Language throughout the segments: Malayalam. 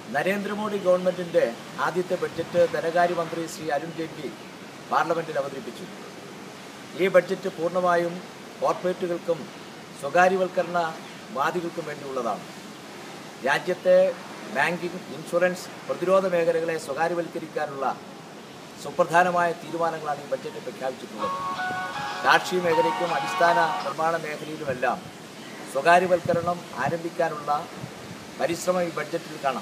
നരേന്ദ്രമോദി ഗവൺമെൻറ്റിൻ്റെ ആദ്യത്തെ ബഡ്ജറ്റ് ധനകാര്യമന്ത്രി ശ്രീ അരുൺ ജെയ്റ്റ്ലി പാർലമെൻറ്റിൽ അവതരിപ്പിച്ചു ഈ ബഡ്ജറ്റ് പൂർണ്ണമായും കോർപ്പറേറ്റുകൾക്കും സ്വകാര്യവൽക്കരണ വാദികൾക്കും വേണ്ടിയുള്ളതാണ് രാജ്യത്തെ ബാങ്കിംഗ് ഇൻഷുറൻസ് പ്രതിരോധ മേഖലകളെ സ്വകാര്യവൽക്കരിക്കാനുള്ള സുപ്രധാനമായ തീരുമാനങ്ങളാണ് ഈ ബഡ്ജറ്റ് പ്രഖ്യാപിച്ചിട്ടുള്ളത് കാർഷിക മേഖലയ്ക്കും അടിസ്ഥാന നിർമ്മാണ മേഖലയിലുമെല്ലാം സ്വകാര്യവൽക്കരണം ആരംഭിക്കാനുള്ള പരിശ്രമം ഈ ബഡ്ജറ്റിൽ കാണാം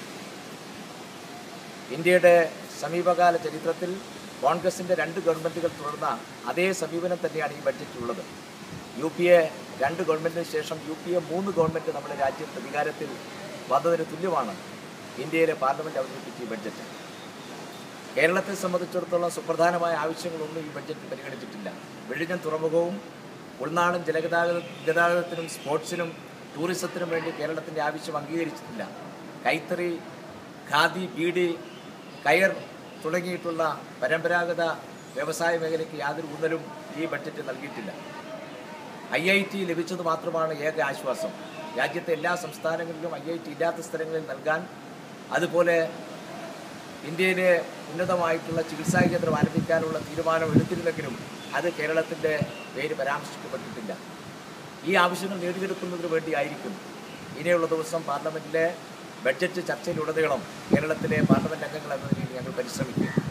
ഇന്ത്യയുടെ സമീപകാല ചരിത്രത്തിൽ കോൺഗ്രസിൻ്റെ രണ്ട് ഗവൺമെൻറ്റുകൾ തുടർന്ന അതേ സമീപനം തന്നെയാണ് ഈ ബഡ്ജറ്റിലുള്ളത് യു പി എ രണ്ട് ഗവൺമെൻറ്റിന് ശേഷം യു പി എ മൂന്ന് ഗവൺമെൻറ് നമ്മുടെ രാജ്യത്ത് അധികാരത്തിൽ വന്നതിന് തുല്യമാണ് ഇന്ത്യയിലെ പാർലമെൻറ്റ് അവതരിപ്പിച്ച ഈ ബഡ്ജറ്റ് കേരളത്തെ സംബന്ധിച്ചിടത്തോളം സുപ്രധാനമായ ആവശ്യങ്ങളൊന്നും ഈ ബഡ്ജറ്റിൽ പരിഗണിച്ചിട്ടില്ല വെളിഞ്ഞം തുറമുഖവും ഉൾനാടൻ ജലഗതാഗത ഗതാഗതത്തിനും സ്പോർട്സിനും ടൂറിസത്തിനും വേണ്ടി കേരളത്തിൻ്റെ ആവശ്യം അംഗീകരിച്ചിട്ടില്ല കൈത്തറി ഖാദി ബീഡി കയർ തുടങ്ങിയിട്ടുള്ള പരമ്പരാഗത വ്യവസായ മേഖലയ്ക്ക് യാതൊരു ഊന്നലും ഈ ബഡ്ജറ്റ് നൽകിയിട്ടില്ല ഐ ഐ ടി ലഭിച്ചത് മാത്രമാണ് ഏക ആശ്വാസം രാജ്യത്തെ എല്ലാ സംസ്ഥാനങ്ങളിലും ഐ ഐ ടി ഇല്ലാത്ത സ്ഥലങ്ങളിൽ നൽകാൻ അതുപോലെ ഇന്ത്യയിലെ ഉന്നതമായിട്ടുള്ള ചികിത്സാ കേന്ദ്രം ആരംഭിക്കാനുള്ള തീരുമാനം എടുത്തിരുന്നെങ്കിലും അത് കേരളത്തിൻ്റെ പേര് പരാമർശിക്കപ്പെട്ടിട്ടില്ല ഈ ആവശ്യങ്ങൾ നേടിയെടുക്കുന്നതിന് വേണ്ടിയായിരിക്കും ഇനിയുള്ള ദിവസം പാർലമെൻറ്റിലെ ബഡ്ജറ്റ് ചർച്ചയിലുടനീളം കേരളത്തിലെ പാർലമെൻറ്റ് അംഗങ്ങൾ എന്ന നിലയിൽ ഞങ്ങൾ പരിശ്രമിക്കും